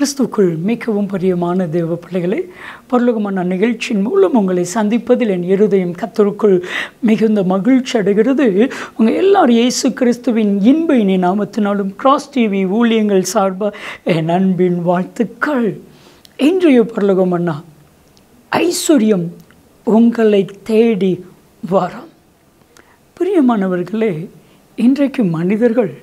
கிறிஸ்துக்குள் மிகவும் பிரியமான தேவ பிள்ளைகளை பரலோகமான நிகழ்ச்சியின் மூலம் உங்களை சந்திப்பதில் என் இருதயம் கத்தருக்குள் மிகுந்த மகிழ்ச்சி அடைகிறது உங்கள் எல்லாரும் இயேசு கிறிஸ்துவின் இன்ப இனி நாமத்தினாலும் கிராஸ் டிவி ஊழியங்கள் சார்பாக என் அன்பின் வாழ்த்துக்கள் இன்றைய பரலோகம் அண்ணா ஐஸ்வர்யம் உங்களை தேடி வரும் பிரியமானவர்களே இன்றைக்கு மனிதர்கள்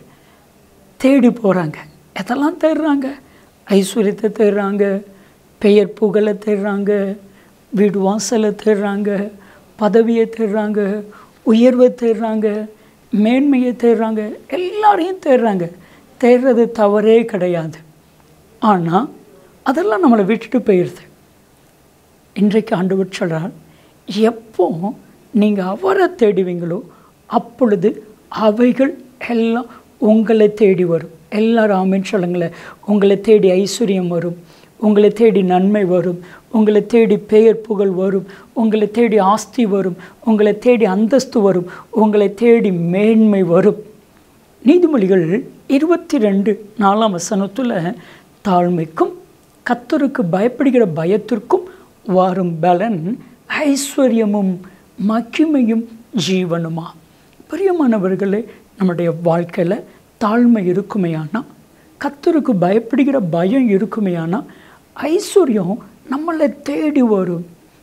தேடி போகிறாங்க எதெல்லாம் தேடுறாங்க ஐஸ்வர்யத்தை தேடுறாங்க பெயர் புகழை தேடுறாங்க வீடு வாசலை தேடுறாங்க பதவியை தேடுறாங்க உயர்வை தேடுறாங்க மேன்மையை தேடுறாங்க எல்லாரையும் தேடுறாங்க தேடுறது தவறே கிடையாது ஆனால் அதெல்லாம் நம்மளை விட்டுட்டு போயிடுது இன்றைக்கு ஆண்டவர் சொல்கிறார் எப்போ நீங்கள் அவரை தேடுவீங்களோ அப்பொழுது அவைகள் எல்லாம் உங்களை தேடி வரும் எல்லாரும் ஆமின்னு சொல்லுங்களேன் உங்களை தேடி ஐஸ்வர்யம் வரும் உங்களை தேடி நன்மை வரும் உங்களை தேடி பெயர் புகழ் வரும் உங்களை தேடி ஆஸ்தி வரும் உங்களை தேடி அந்தஸ்து வரும் உங்களை தேடி மேன்மை வரும் நீதிமொழிகள் இருபத்தி ரெண்டு நாலாம் வசனத்தில் தாழ்மைக்கும் கத்தருக்கு பயப்படுகிற பயத்திற்கும் வரும் பலன் ஐஸ்வர்யமும் மகிமையும் ஜீவனுமா பிரியமானவர்களே நம்முடைய வாழ்க்கையில் தாழ்மை இருக்குமையானா கத்தருக்கு பயப்படுகிற பயம் இருக்குமையானா ஐஸ்வர்யம் நம்மளை தேடி வரும்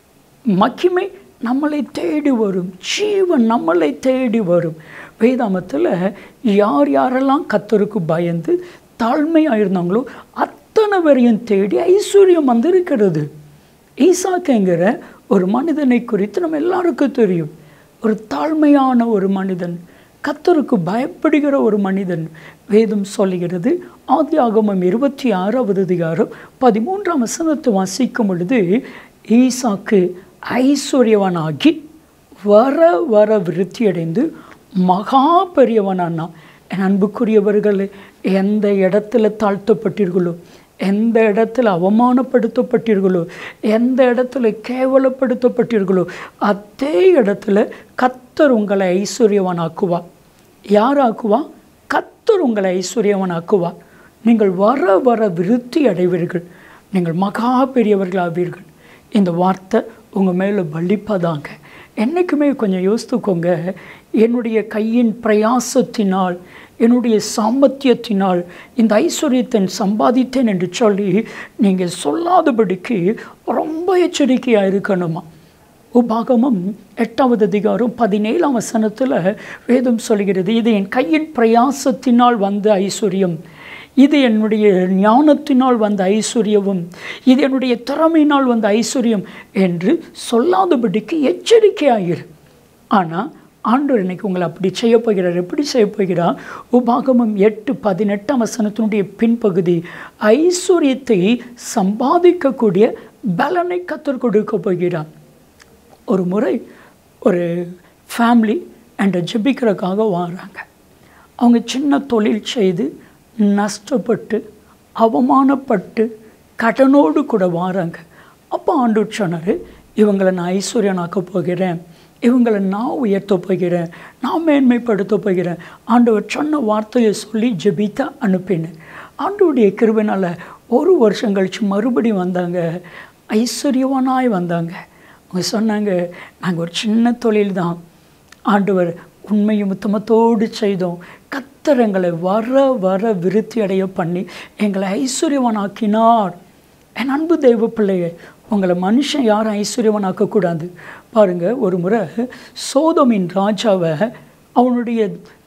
மகிமை நம்மளை தேடி வரும் ஜீவன் நம்மளை தேடி வரும் வேதாமத்தில் யார் யாரெல்லாம் கத்தருக்கு பயந்து தாழ்மையாக இருந்தாங்களோ அத்தனை பேரையும் தேடி ஐஸ்வர்யம் வந்திருக்கிறது ஈசாக்குங்கிற ஒரு மனிதனை குறித்து நம்ம எல்லாருக்கும் தெரியும் ஒரு தாழ்மையான ஒரு மனிதன் கத்தருக்கு பயப்படுகிற ஒரு மனிதன் வேதம் சொல்லுகிறது ஆதி ஆகமம் இருபத்தி ஆறாவது அதிகாரம் பதிமூன்றாம் வசனத்தை வாசிக்கும் பொழுது ஈசாக்கு ஐஸ்வர்யவனாகி வர வர விருத்தியடைந்து மகா பெரியவனானா என் அன்புக்குரியவர்கள் எந்த இடத்துல தாழ்த்தப்பட்டீர்களோ எந்த இடத்துல அவமானப்படுத்தப்பட்டீர்களோ எந்த இடத்துல கேவலப்படுத்தப்பட்டீர்களோ அதே இடத்துல கத்தர் உங்களை ஐஸ்வர்யவனாக்குவார் யார் ஆக்குவா கத்தர் உங்களை ஐஸ்வர்யவனாக்குவார் நீங்கள் வர வர விருத்தி அடைவீர்கள் நீங்கள் மகா பெரியவர்களாவீர்கள் இந்த வார்த்தை உங்கள் மேலே பலிப்பதாங்க என்றைக்குமே கொஞ்சம் யோசித்துக்கோங்க என்னுடைய கையின் பிரயாசத்தினால் என்னுடைய சாமர்த்தியத்தினால் இந்த ஐஸ்வர்யத்தை சம்பாதித்தேன் என்று சொல்லி நீங்கள் சொல்லாதபடிக்கு ரொம்ப எச்சரிக்கையாக இருக்கணுமா உபாகமம் எட்டாவது அதிகாரம் பதினேழாம் வசனத்தில் வேதம் சொல்கிறது இது என் கையின் பிரயாசத்தினால் வந்த ஐஸ்வர்யம் இது என்னுடைய ஞானத்தினால் வந்த ஐஸ்வர்யமும் இது என்னுடைய திறமையினால் வந்த ஐஸ்வர்யம் என்று சொல்லாதபடிக்கு எச்சரிக்கையாயிரு ஆனால் ஆண்டவர் இன்னைக்கு உங்களை அப்படி செய்ய போகிறார் எப்படி செய்ய போகிறார் உபாகமம் எட்டு பதினெட்டாம் வசனத்தினுடைய பின்பகுதி ஐஸ்வர்யத்தை சம்பாதிக்கக்கூடிய பலனை கற்றுக் கொடுக்க போகிறார் ஒரு முறை ஒரு ஃபேமிலி அண்ட் ஜெபிக்கிறதுக்காக வராங்க அவங்க சின்ன தொழில் செய்து நஷ்டப்பட்டு அவமானப்பட்டு கடனோடு கூட வாராங்க அப்போ ஆண்டு சொன்னார் இவங்களை நான் ஐஸ்வர்யனாக்க போகிறேன் இவங்களை நான் உயர்த்த போகிறேன் நான் மேன்மைப்படுத்த போகிறேன் ஆண்டவர் சொன்ன வார்த்தையை சொல்லி ஜெபித்த அனுப்பினேன் ஆண்டவுடைய கிருபினால் ஒரு வருஷம் கழித்து மறுபடியும் வந்தாங்க ஐஸ்வர்யவானாய் வந்தாங்க அவங்க சொன்னாங்க நாங்கள் ஒரு சின்ன தொழில் தான் ஆண்டவர் உண்மையும் உத்தமத்தோடு செய்தோம் கத்தரங்களை வர வர விருத்தி அடைய பண்ணி எங்களை ஐஸ்வர்யவனாக்கினார் என் அன்பு தெய்வ பிள்ளைய உங்களை மனுஷன் யாரும் ஐஸ்வர்யவனாக்கக்கூடாது பாருங்கள் ஒரு முறை சோதமின் ராஜாவை அவனுடைய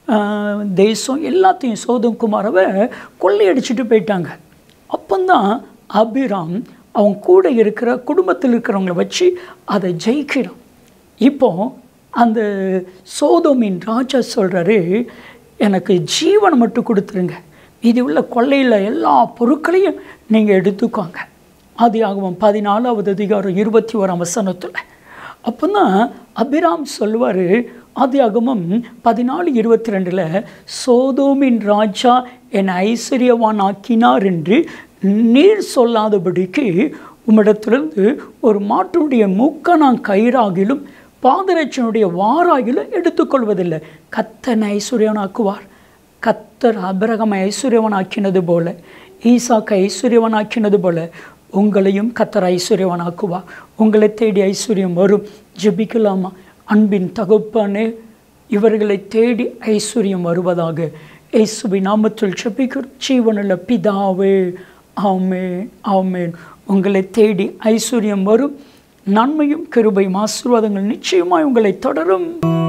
தேசம் எல்லாத்தையும் சோதம் குமாரவை கொள்ளையடிச்சிட்டு போயிட்டாங்க அப்போந்தான் அபிராம் அவன் கூட இருக்கிற குடும்பத்தில் இருக்கிறவங்கள வச்சு அதை ஜெயிக்கிறான் இப்போ அந்த சோதோமின் ராஜா சொல்கிறாரு எனக்கு ஜீவனை மட்டும் கொடுத்துருங்க இது உள்ள கொள்ளையில் எல்லா பொருட்களையும் நீங்கள் எடுத்துக்கோங்க ஆதி ஆகவம் பதினாலாவது அதிகாரம் இருபத்தி ஓராம் வசனத்தில் அப்போ தான் அபிராம் சொல்லுவார் ஆதி ஆகமம் பதினாலு இருபத்தி ரெண்டில் சோதோமின் ராஜா என் ஐஸ்வர்யவான் ஆக்கினார் என்று நீர் சொல்லாதபடிக்கு உம்மிடத்திலிருந்து ஒரு மாட்டுடைய மூக்க நான் கயிறாகிலும் பாதரட்சனுடைய வாராகிலும் எடுத்துக்கொள்வதில்லை கத்தன் ஐஸ்வர்யவனாக்குவார் கத்தர் அபிரகம் ஐஸ்வர்யவனாக்கினது போல ஈசாக்கு ஐஸ்வர்யவனாக்கினது போல உங்களையும் கத்தர் ஐஸ்வர்யவனாக்குவா உங்களை தேடி ஐஸ்வர்யம் வரும் ஜெபிக்கலாமா அன்பின் தகப்பானே இவர்களை தேடி ஐஸ்வர்யம் வருவதாக இயேசுவின் நாமத்தில் ஜெபிக்கிறோம் ஜீவனுள்ள பிதாவே ஆமேன் ஆமேன் உங்களை தேடி ஐஸ்வர்யம் வரும் நன்மையும் கிருபையும் ஆசீர்வாதங்கள் நிச்சயமாய் உங்களை தொடரும்